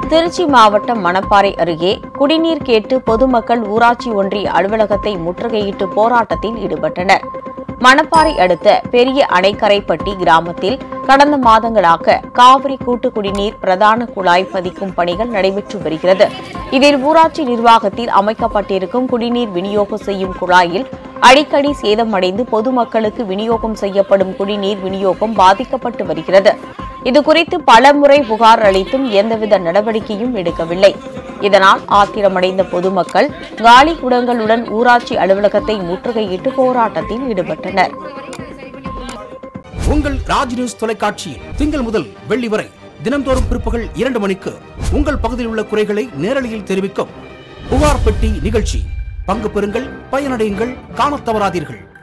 திருச்சி மாவட்டம் மணப்பாறை அருகே குடிநீர் கேட்டு பொதுமக்கள் ஊராட்சி ஒன்றிய அலுவலகத்தை முற்றுகையிட்டு போராட்டத்தில் ஈடுபட்டனர் மணப்பாறை அடுத்த பெரிய அணைக்கரைப்பட்டி கிராமத்தில் கடந்த மாதங்களாக காவிரி கூட்டு குடிநீர் பிரதான குழாய் பதிக்கும் பணிகள் நடைபெற்று வருகிறது இதில் ஊராட்சி நிர்வாகத்தில் அமைக்கப்பட்டிருக்கும் குடிநீர் விநியோகம் செய்யும் குழாயில் அடிக்கடி சேதமடைந்து பொதுமக்களுக்கு விநியோகம் செய்யப்படும் குடிநீர் விநியோகம் பாதிக்கப்பட்டு வருகிறது இதுகுறித்து பலமுறை புகார் அளித்தும் எந்தவித நடவடிக்கையும் எடுக்கவில்லை இதனால் ஆத்திரமடைந்த பொதுமக்கள் காலி குடங்களுடன் ஊராட்சி அலுவலகத்தை முற்றுகையிட்டு போராட்டத்தில் ஈடுபட்டனர் உங்கள் ராஜ் நியூஸ் தொலைக்காட்சியில் திங்கள் முதல் வெள்ளி வரை தினம்தோறும் பிற்பகல் இரண்டு மணிக்கு உங்கள் பகுதியில் உள்ள குறைகளை நேரலையில் தெரிவிக்கும் புகார் பெட்டி நிகழ்ச்சி பங்கு பெறுங்கள் பயனடையுங்கள் காணத் தவறாதீர்கள்